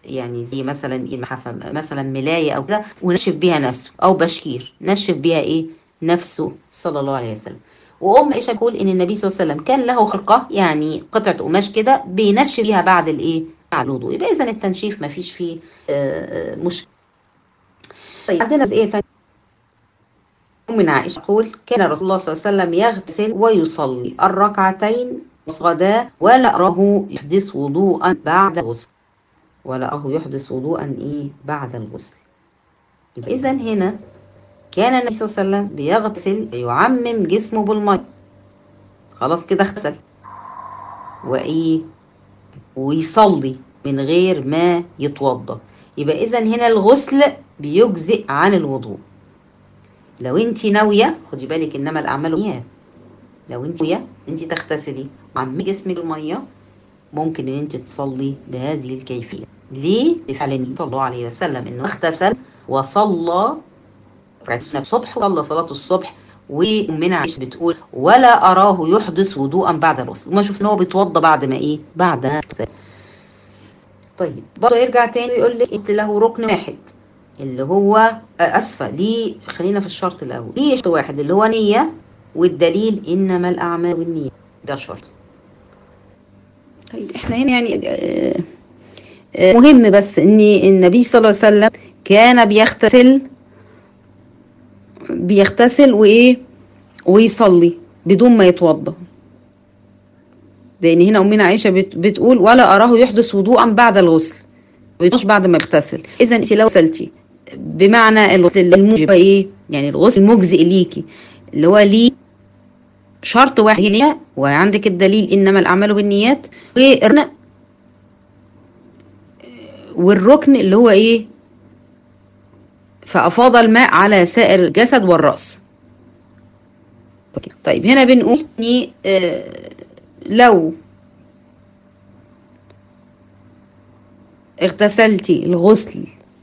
يعني زي مثلا المحفة مثلا ملاية او كده ونشف بيها نفسه او بشكير نشف بيها ايه نفسه صلى الله عليه وسلم وام عائشه تقول ان النبي صلى الله عليه وسلم كان له خلقه يعني قطعه قماش كده بينشف بيها بعد الايه بعد الوضوء يبقى اذا التنشيف ما فيش فيه مشكله طيب عندنا جزئيه ثانيه من عائشه تقول كان رسول الله صلى الله عليه وسلم يغتسل ويصلي الركعتين غدا ولا أراه يحدث وضوءا بعد الغسل ولا أراه يحدث وضوءا إيه بعد الغسل إذا هنا كان النبي صلى الله عليه وسلم بيغتسل يعمم جسمه بالماء خلاص كده اغتسل وإيه ويصلي من غير ما يتوضا يبقى إذا هنا الغسل بيجزئ عن الوضوء لو انت ناويه خدي بالك انما الاعمال بالنيات لو انت ناويه انت تغتسلي وعمي جسمك بالميه ممكن ان انت تصلي بهذه الكيفيه ليه لفعل النبي صلى الله عليه وسلم انه اغتسل وصلى الصبح صلى صلاه الصبح ومن عائشه بتقول ولا اراه يحدث وضوءا بعد الغسل وما شفنا هو بيتوضى بعد ما ايه بعد ما طيب برضه يرجع تاني ويقول لك له ركن واحد اللي هو اسفه ليه خلينا في الشرط الاول ليه شرط واحد اللي هو نيه والدليل انما الاعمال بالنيه ده شرط طيب احنا هنا يعني مهم بس ان النبي صلى الله عليه وسلم كان بيغتسل بيغتسل وايه ويصلي بدون ما يتوضا لان هنا امنا عائشه بتقول ولا اراه يحدث وضوءا بعد الغسل ما بعد ما يغتسل اذا انت لو غسلتي بمعنى الغسل الموجب ايه يعني الغسل المجزئ ليكي اللي هو ليه شرط واحد نية وعندك الدليل انما الاعمال بالنيات والركن والركن اللي هو ايه فافاض الماء على سائر الجسد والراس طيب هنا بنقول اني آه لو اغتسلتي الغسل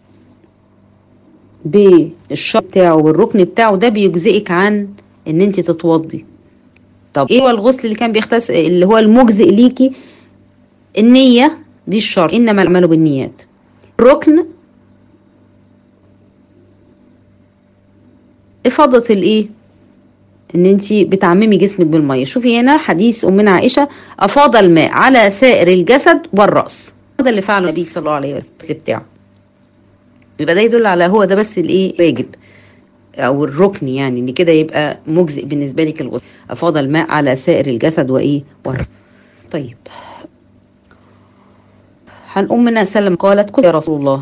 بالشرط بتاعه والركن بتاعه ده بيجزئك عن ان انت تتوضي طب ايه هو الغسل اللي كان بيغتسل اللي هو المجزئ ليكي النية دي الشرط انما الاعمال بالنيات الركن افاضة الايه ان انت بتعممي جسمك بالميه شوفي هنا حديث امنا عائشه افاض الماء على سائر الجسد والراس هذا اللي فعله النبي صلى الله عليه وسلم بتاعه يبقى ده يدل على هو ده بس الايه واجب او الركن يعني ان كده يبقى مجزئ بالنسبه لك الغسل افاض الماء على سائر الجسد وايه والراس طيب عن امنا سلم قالت قل يا رسول الله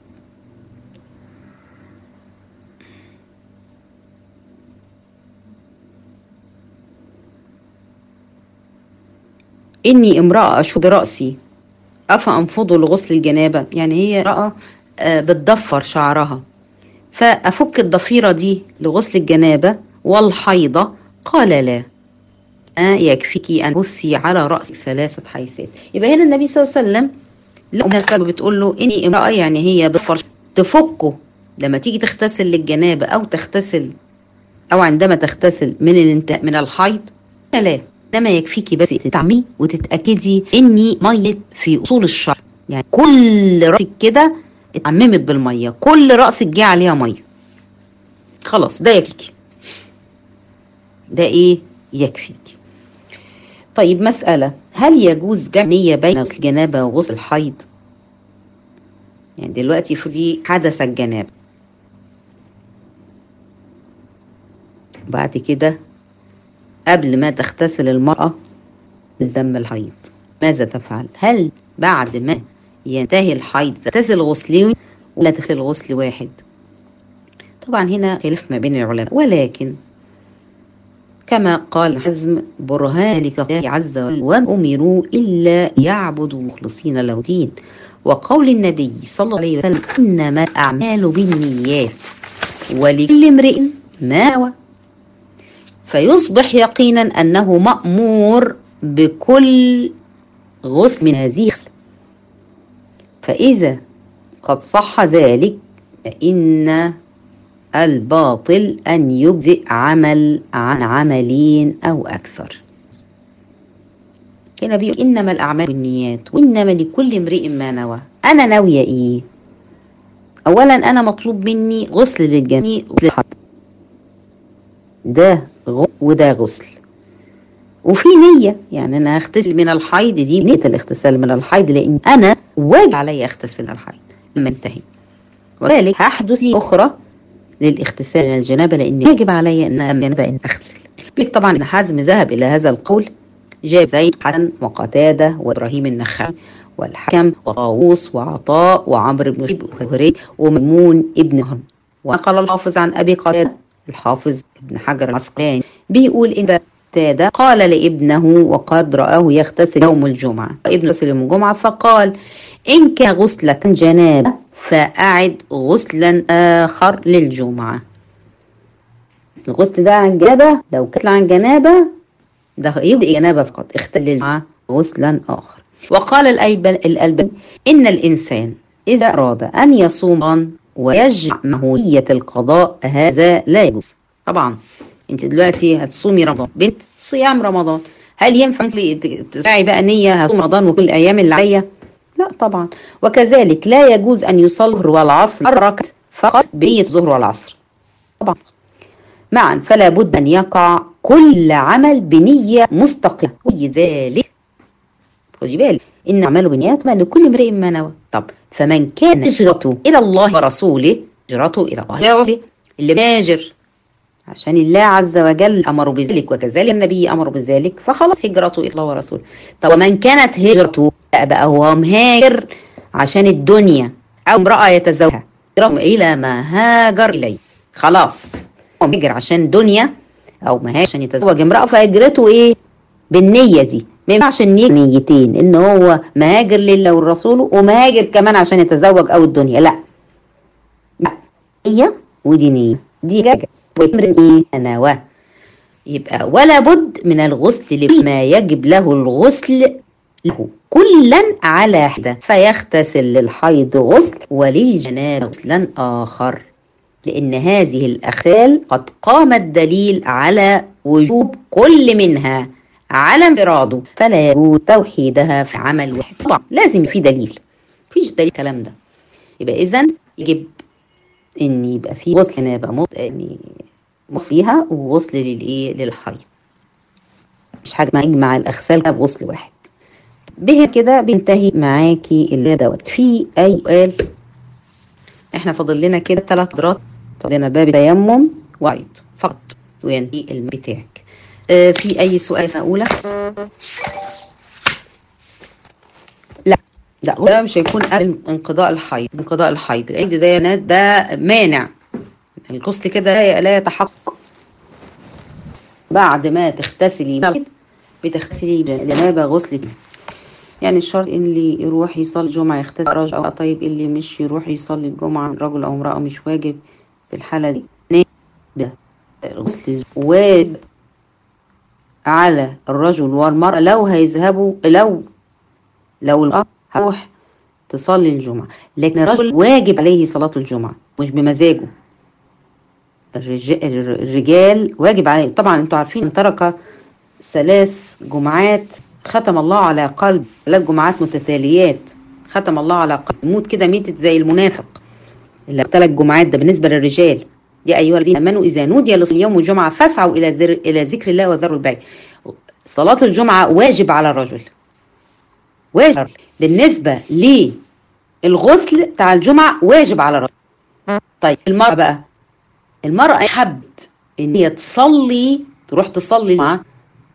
إني امرأة أشد رأسي أفأنفض لغسل الجنابة يعني هي امرأة بتضفر شعرها فأفك الضفيرة دي لغسل الجنابة والحيضة قال لا ما يكفيك أن تبثي على رأسك ثلاثة حيثات يبقى هنا النبي صلى الله عليه وسلم لأمها سلمى بتقول له إني امرأة يعني هي بتضفر تفكه لما تيجي تغتسل للجنابة أو تغتسل أو عندما تغتسل من الانتهاء من الحيض لا انما يكفيكي بس تتعمي وتتاكدي اني ميه في اصول الشعر يعني كل راسك كده اتعممت بالميه كل راسك جه عليها ميه خلاص ده يكفيكي ده ايه يكفيكي طيب مسألة هل يجوز جمع نية بين غسل الجنابة وغسل الحيض؟ يعني دلوقتي في دي حدث الجنابة بعد كده قبل ما تغتسل المرأة الدم الحيض ماذا تفعل؟ هل بعد ما ينتهي الحيض تغتسل غسلين ولا تغتسل غسل واحد؟ طبعا هنا خلاف ما بين العلماء ولكن كما قال حزم برهان الله عز وجل وما أمروا إلا يعبدوا مخلصين له دين وقول النبي صلى الله عليه وسلم إنما الأعمال بالنيات ولكل امرئ ما نوى فيصبح يقينا أنه مأمور بكل غسل من هذه الغسل فإذا قد صح ذلك فإن الباطل أن يجزئ عمل عن عملين أو أكثر هنا بيقول إنما الأعمال بالنيات وإنما لكل امرئ ما نوى انا ناويه ايه اولا انا مطلوب مني غسل للجميع للحد ده غسل وده غسل وفي نية يعني أنا هغتسل من الحيض دي نية الاغتسال من الحيض لأن أنا واجب علي أغتسل من الحيض لما انتهي وذلك هحدث أخرى للاغتسال من الجنابة لأن واجب علي أن الجنابة أن أغتسل بك طبعا ابن حزم ذهب إلى هذا القول جاب زيد حسن وقتادة وإبراهيم النخعي والحكم وطاووس وعطاء وعمرو بن شيب وهري وميمون ابن هرم ونقل الحافظ عن أبي قتادة الحافظ ابن حجر العسقلاني بيقول إن قتادة قال لابنه وقد رآه يغتسل يوم الجمعة ابن غسل يوم الجمعة فقال إن كان غسلك جنابة فأعد غسلا آخر للجمعة الغسل ده عن جنابة لو كتل عن جنابة ده يبدأ جنابة فقط اختل الجمعة غسلا آخر وقال الألباني إن الإنسان إذا أراد أن يصوم ويجمع مهوية القضاء هذا لا يجوز طبعا انت دلوقتي هتصومي رمضان بنت صيام رمضان هل ينفع تسعي بقى نية هصوم رمضان وكل الأيام اللي عليا لا طبعا وكذلك لا يجوز أن يصلي الظهر والعصر ركعة فقط بنية الظهر والعصر طبعا معا فلا بد أن يقع كل عمل بنية مستقيمة ولذلك خدي بالك إن أعماله بنيات ما لكل امرئ ما نوى طب فمن كان هجرته إلى الله ورسوله هجرته إلى الله ورسوله اللي بيهاجر عشان الله عز وجل أمر بذلك وكذلك النبي أمر بذلك فخلاص هجرته إلى الله ورسوله طب ومن كانت هجرته بقى هو مهاجر عشان الدنيا أو امرأة يتزوجها إلى ما هاجر إليه خلاص هو مهاجر عشان دنيا أو مهاجر عشان يتزوج امرأة فهجرته إيه بالنية دي ما ينفعش نيتين ان هو مهاجر لله والرسول ومهاجر كمان عشان يتزوج او الدنيا لا نية ودي نية دي حاجة وامرئ نوى يبقى ولا بد من الغسل لما يجب له الغسل له كلا على حدة فيغتسل للحيض غسل وللجنابة غسلا آخر لأن هذه الأخال قد قام الدليل على وجوب كل منها على انفراده فلا يجوز توحيدها في عمل واحد طبعا لازم في دليل مفيش دليل الكلام ده يبقى اذا يجب ان يبقى في غسل جنابه مط... يعني فيها وغسل للايه للحيض مش حاجه ما يجمع الاغسال بغسل واحد به كده بينتهي معاكي اللي دوت في اي سؤال احنا فاضل لنا كده ثلاث محاضرات فاضل لنا باب التيمم وعيد فقط وينتهي الم بتاعك آه في اي سؤال اقوله لا لا ده مش هيكون قبل انقضاء الحيض انقضاء الحيض العيد ده ده, ده مانع الغسل كده لا يتحقق بعد ما تغتسلي بتغسلي جنابه غسل يعني الشرط ان اللي يروح يصلي الجمعه يغتسل رجل او طيب اللي مش يروح يصلي الجمعه رجل او امراه مش واجب في الحاله دي غسل واجب على الرجل والمرأة لو هيذهبوا لو لو الأب هروح تصلي الجمعة لكن الرجل واجب عليه صلاة الجمعة مش بمزاجه الرجال, الرجال واجب عليه طبعا انتوا عارفين ان ترك ثلاث جمعات ختم الله على قلب ثلاث جمعات متتاليات ختم الله على قلب موت كده ميتت زي المنافق اللي ثلاث جمعات ده بالنسبة للرجال يا أيها الذين آمنوا إذا نودي لصلاة يوم الجمعة فاسعوا إلى ذر إلى ذكر الله وذروا البيع صلاة الجمعة واجب على الرجل واجب بالنسبة للغسل بتاع الجمعة واجب على الرجل طيب المرأة بقى المرأة حبت إن هي تصلي تروح تصلي الجمعة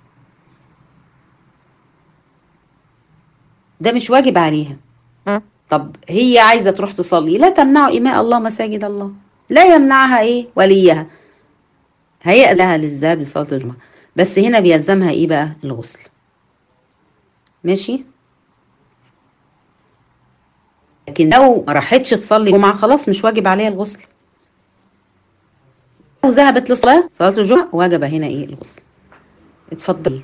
ده مش واجب عليها طب هي عايزة تروح تصلي لا تمنعوا إماء الله مساجد الله لا يمنعها ايه وليها هيئ لها للذهاب لصلاة الجمعة بس هنا بيلزمها ايه بقى الغسل ماشي لكن لو ما راحتش تصلي الجمعة خلاص مش واجب عليها الغسل لو ذهبت للصلاة صلاة الجمعة وجب هنا ايه الغسل اتفضلي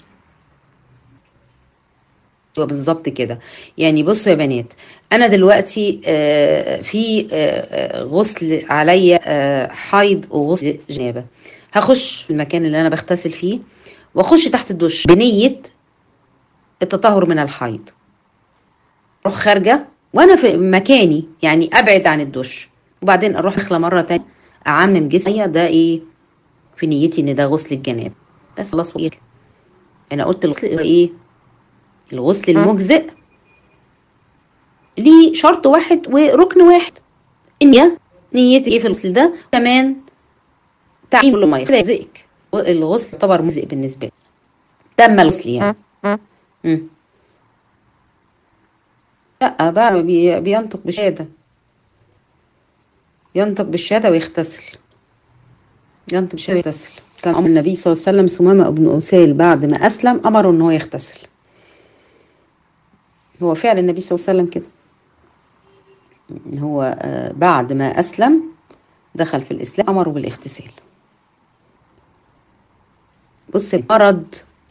بالظبط كده يعني بصوا يا بنات انا دلوقتي في غسل عليا حيض وغسل جنابه هخش في المكان اللي انا بغتسل فيه واخش تحت الدش بنيه التطهر من الحيض اروح خارجه وانا في مكاني يعني ابعد عن الدش وبعدين اروح اخلى مره تانية اعمم جسمي ده ايه في نيتي ان ده غسل الجناب بس خلاص إيه؟ انا قلت الغسل ايه الغسل المجزئ ليه شرط واحد وركن واحد النية نيتي ايه في الغسل ده كمان تعميم كل ميه يجزئك الغسل يعتبر مجزئ بالنسبه لي تم الغسل يعني مم. لا بقى بي بينطق بشهادة ينطق بالشهادة ويغتسل ينطق بالشهادة ويغتسل كان أمر النبي صلى الله عليه وسلم سمامة ابن أسيل بعد ما أسلم أمره إن هو يغتسل هو فعل النبي صلى الله عليه وسلم كده هو بعد ما أسلم دخل في الإسلام أمره بالاغتسال بص المرض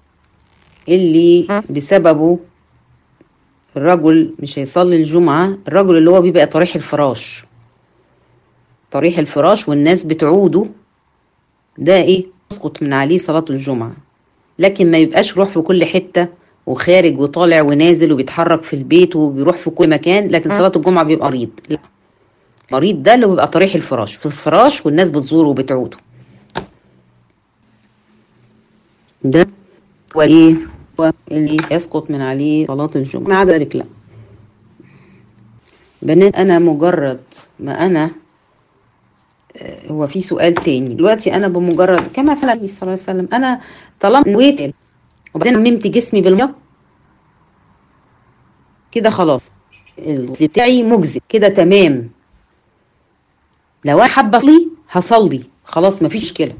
اللي بسببه الرجل مش هيصلي الجمعة الرجل اللي هو بيبقى طريح الفراش طريح الفراش والناس بتعوده ده ايه تسقط من عليه صلاة الجمعة لكن ما يبقاش روح في كل حتة وخارج وطالع ونازل وبيتحرك في البيت وبيروح في كل مكان لكن صلاة الجمعة بيبقى مريض لا مريض ده اللي بيبقى طريح الفراش في الفراش والناس بتزوره وبتعوده ده وايه اللي يسقط من عليه صلاة الجمعة ما عدا ذلك لا بنات أنا مجرد ما أنا هو في سؤال تاني دلوقتي أنا بمجرد كما فعل النبي صلى الله عليه وسلم أنا طالما نويت وبعدين عممت جسمي بالمية كده خلاص الغسل بتاعي مجزئ كده تمام لو أنا حابة أصلي هصلي خلاص مفيش مشكلة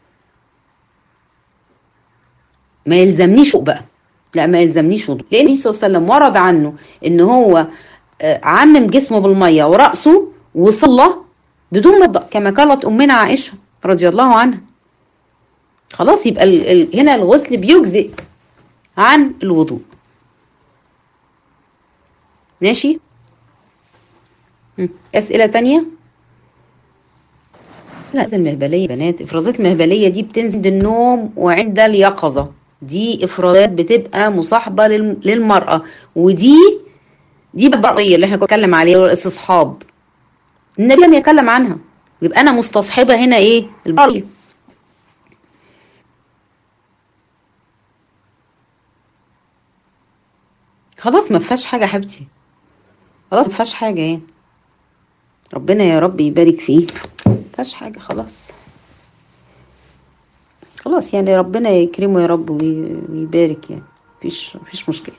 ما يلزمنيش بقى لا ما يلزمنيش وضوء لان النبي صلى الله عليه وسلم ورد عنه ان هو عمم جسمه بالميه وراسه وصلى بدون ما كما قالت امنا عائشه رضي الله عنها خلاص يبقى ال ال هنا الغسل بيجزئ عن الوضوء ماشي اسئله تانية لا المهبليه بنات افرازات المهبليه دي بتنزل عند النوم وعند اليقظه دي افرازات بتبقى مصاحبه للمراه ودي دي البقيه اللي احنا كنا بنتكلم عليها الاستصحاب النبي لم يتكلم عنها يبقى انا مستصحبه هنا ايه البقيه خلاص ما فيهاش حاجه حبيبتي خلاص ما فيهاش حاجه يعني ربنا يا رب يبارك فيه ما فيهاش حاجه خلاص خلاص يعني ربنا يكرمه يا رب ويبارك يعني مفيش مفيش مشكله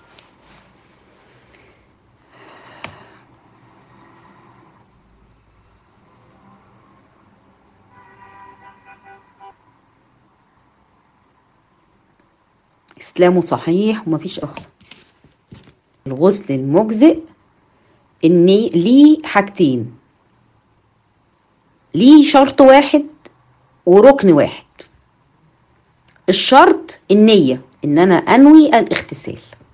اسلامه صحيح ومفيش اخذ الغسل المجزئ ان ليه حاجتين ليه شرط واحد وركن واحد الشرط النية ان انا انوي الاغتسال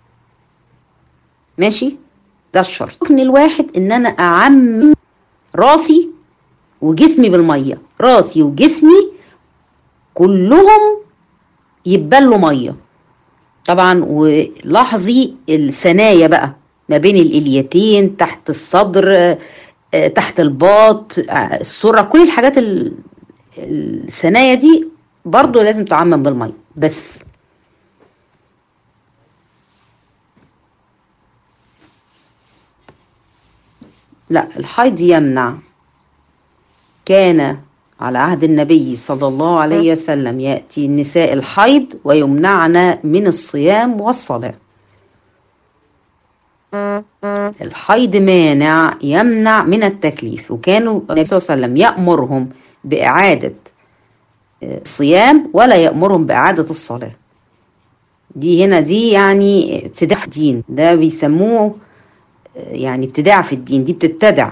ماشي ده الشرط الركن الواحد ان انا اعمم راسي وجسمي بالمية راسي وجسمي كلهم يتبلوا ميه طبعا ولاحظي الثنايا بقى ما بين الاليتين تحت الصدر تحت الباط السره كل الحاجات الثنايا دي برضو لازم تعمم بالميه بس لا الحيض يمنع كان على عهد النبي صلى الله عليه وسلم يأتي النساء الحيض ويمنعن من الصيام والصلاة الحيض مانع يمنع من التكليف وكانوا النبي صلى الله عليه وسلم يأمرهم بإعادة الصيام ولا يأمرهم بإعادة الصلاة دي هنا دي يعني ابتداع في الدين ده بيسموه يعني ابتداع في الدين دي بتبتدع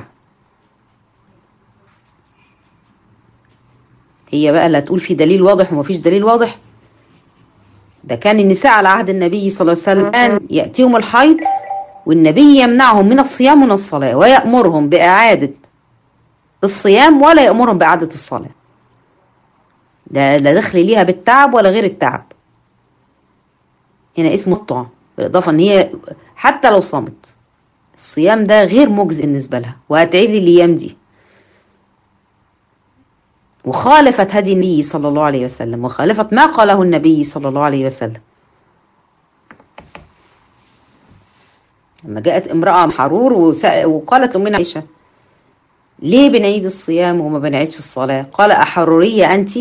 هي بقى لا تقول في دليل واضح ومفيش دليل واضح ده كان النساء على عهد النبي صلى الله عليه وسلم كان يأتيهم الحيض والنبي يمنعهم من الصيام ومن الصلاة ويأمرهم بإعادة الصيام ولا يأمرهم بإعادة الصلاة ده لا دخل ليها بالتعب ولا غير التعب هنا اسمه الطعام بالإضافة إن هي حتى لو صامت الصيام ده غير مجزئ بالنسبة لها وهتعيد الأيام دي وخالفت هدي النبي صلى الله عليه وسلم وخالفت ما قاله النبي صلى الله عليه وسلم لما جاءت امرأة محرور وقالت أمنا عائشة ليه بنعيد الصيام وما بنعيدش الصلاة قال أحرورية أنت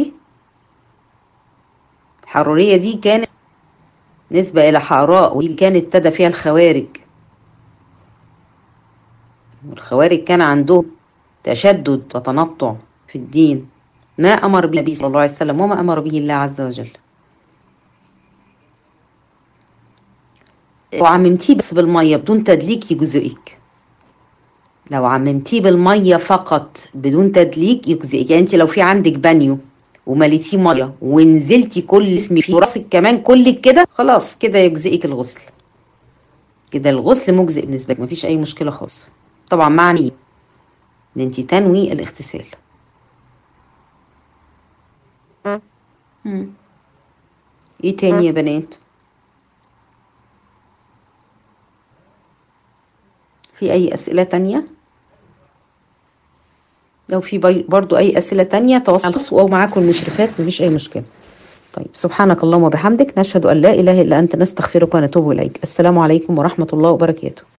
الحرورية دي كانت نسبة إلى حراء ودي كانت ابتدى فيها الخوارج الخوارج كان عندهم تشدد وتنطع في الدين ما أمر به النبي صلى الله عليه وسلم وما أمر به الله عز وجل لو عممتيه بس بالمية بدون تدليك يجزئك لو عممتيه بالمية فقط بدون تدليك يجزئك يعني انت لو في عندك بانيو ومليتيه مية ونزلتي كل اسمي فيه وراسك كمان كلك كده خلاص كده يجزئك الغسل كده الغسل مجزئ بالنسبة لك مفيش أي مشكلة خالص طبعا مع نية ان انت تنوي الاغتسال مم. ايه تاني يا بنات في اي اسئلة تانية لو في برضو اي اسئلة تانية تواصلوا او معاكم المشرفات مفيش اي مشكلة طيب سبحانك اللهم وبحمدك نشهد ان لا اله الا انت نستغفرك ونتوب اليك السلام عليكم ورحمة الله وبركاته